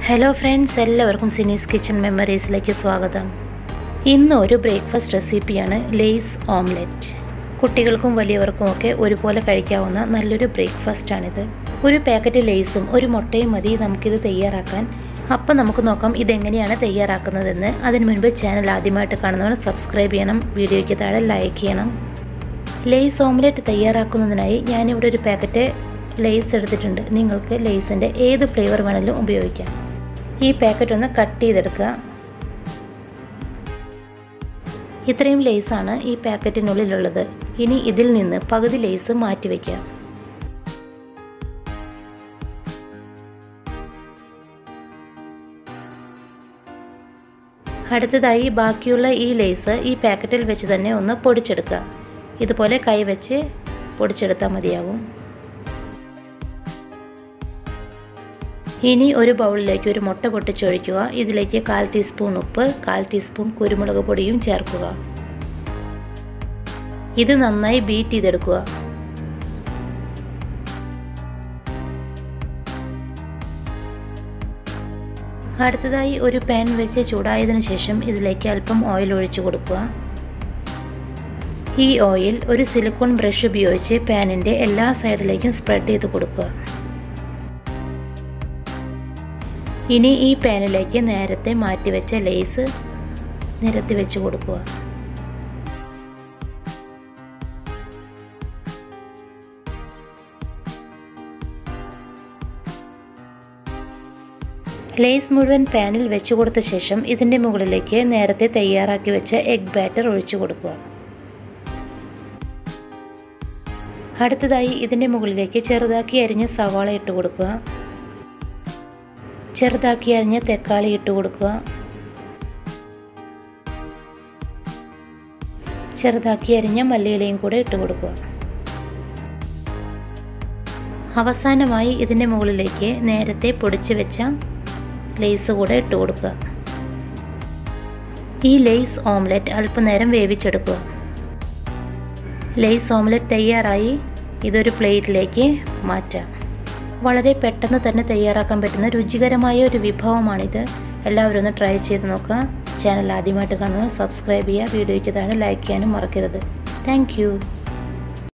hello friends എല്ലാവർക്കും സിനീസ് kitchen മെമ്മറീസിലേക്ക് സ്വാഗതം ഇന്ന് ഒരു ബ്രേക്ക്ഫാസ്റ്റ് റെസിപ്പിയാണ് ലേസ് ഓംലെറ്റ് കുട്ടികൾക്കും വലിയവർക്കും ഒക്കെ ഒരുപോലെ കഴിക്കാവുന്ന നല്ലൊരു ബ്രേക്ക്ഫാസ്റ്റാണിത് ഒരു പാക്കറ്റ് ലേസും ഒരു മുട്ടയും മതി നമുക്കിത് തയ്യാറാക്കാൻ അപ്പം നമുക്ക് നോക്കാം ഇതെങ്ങനെയാണ് തയ്യാറാക്കുന്നതെന്ന് അതിനു മുൻപ് ചാനൽ ആദ്യമായിട്ട് കാണുന്നവർ സബ്സ്ക്രൈബ് ചെയ്യണം വീഡിയോയ്ക്ക് താഴെ ലൈക്ക് ചെയ്യണം ലേസ് ഓംലെറ്റ് തയ്യാറാക്കുന്നതിനായി ഞാനിവിടെ ഒരു പാക്കറ്റ് ലേസ് എടുത്തിട്ടുണ്ട് നിങ്ങൾക്ക് ലേസിൻ്റെ ഏത് ഫ്ലേവർ വേണമെങ്കിലും ഉപയോഗിക്കാം ഈ പാക്കറ്റ് ഒന്ന് കട്ട് ചെയ്തെടുക്കുക ഇത്രയും ലേസാണ് ഈ പാക്കറ്റിനുള്ളിലുള്ളത് ഇനി ഇതിൽ നിന്ന് പകുതി ലേസ് മാറ്റി വയ്ക്കുക അടുത്തതായി ബാക്കിയുള്ള ഈ ലേസ് ഈ പാക്കറ്റിൽ വെച്ച് തന്നെ ഒന്ന് പൊടിച്ചെടുക്കുക ഇതുപോലെ കൈ വെച്ച് പൊടിച്ചെടുത്താൽ മതിയാവും ഇനി ഒരു ബൗളിലേക്ക് ഒരു മുട്ട പൊട്ടിച്ചൊഴിക്കുക ഇതിലേക്ക് കാൽ ടീസ്പൂൺ ഉപ്പ് കാൽ ടീസ്പൂൺ കുരുമുളക് പൊടിയും ചേർക്കുക ഇത് നന്നായി ബീറ്റ് ചെയ്തെടുക്കുക അടുത്തതായി ഒരു പാൻ വെച്ച് ചൂടായതിനു ശേഷം ഇതിലേക്ക് അല്പം ഓയിൽ ഒഴിച്ചു കൊടുക്കുക ഈ ഓയിൽ ഒരു സിലിക്കോൺ ബ്രഷ് ഉപയോഗിച്ച് പാനിൻ്റെ എല്ലാ സൈഡിലേക്കും സ്പ്രെഡ് ചെയ്ത് കൊടുക്കുക ഇനി ഈ പാനിലേക്ക് നേരത്തെ മാറ്റിവെച്ച ലേസ് നിരത്തി വെച്ച് കൊടുക്കുക ലേസ് മുഴുവൻ പാനിൽ വെച്ച് കൊടുത്ത ശേഷം ഇതിൻ്റെ മുകളിലേക്ക് നേരത്തെ തയ്യാറാക്കി വെച്ച എഗ് ബാറ്റർ ഒഴിച്ചു കൊടുക്കുക അടുത്തതായി ഇതിൻ്റെ മുകളിലേക്ക് ചെറുതാക്കി അരിഞ്ഞ സവാള ഇട്ട് കൊടുക്കുക ചെറുതാക്കി അരിഞ്ഞ തക്കാളി ഇട്ട് കൊടുക്കുക ചെറുതാക്കി അരിഞ്ഞ മല്ലിയിലയും കൂടെ ഇട്ട് കൊടുക്കുക അവസാനമായി ഇതിൻ്റെ മുകളിലേക്ക് നേരത്തെ പൊടിച്ച് വെച്ച ലേസ് കൂടെ ഇട്ട് കൊടുക്കുക ഈ ലേസ് ഓംലെറ്റ് അല്പനേരം വേവിച്ചെടുക്കുക ലേസ് ഓംലെറ്റ് തയ്യാറായി ഇതൊരു പ്ലേറ്റിലേക്ക് മാറ്റാം വളരെ പെട്ടെന്ന് തന്നെ തയ്യാറാക്കാൻ പറ്റുന്ന രുചികരമായ ഒരു വിഭവമാണിത് എല്ലാവരും ഒന്ന് ട്രൈ ചെയ്ത് നോക്കുക ചാനൽ ആദ്യമായിട്ട് കാണുന്നത് സബ്സ്ക്രൈബ് ചെയ്യുക വീഡിയോയ്ക്ക് താഴെ ലൈക്ക് ചെയ്യാനും മറക്കരുത് താങ്ക്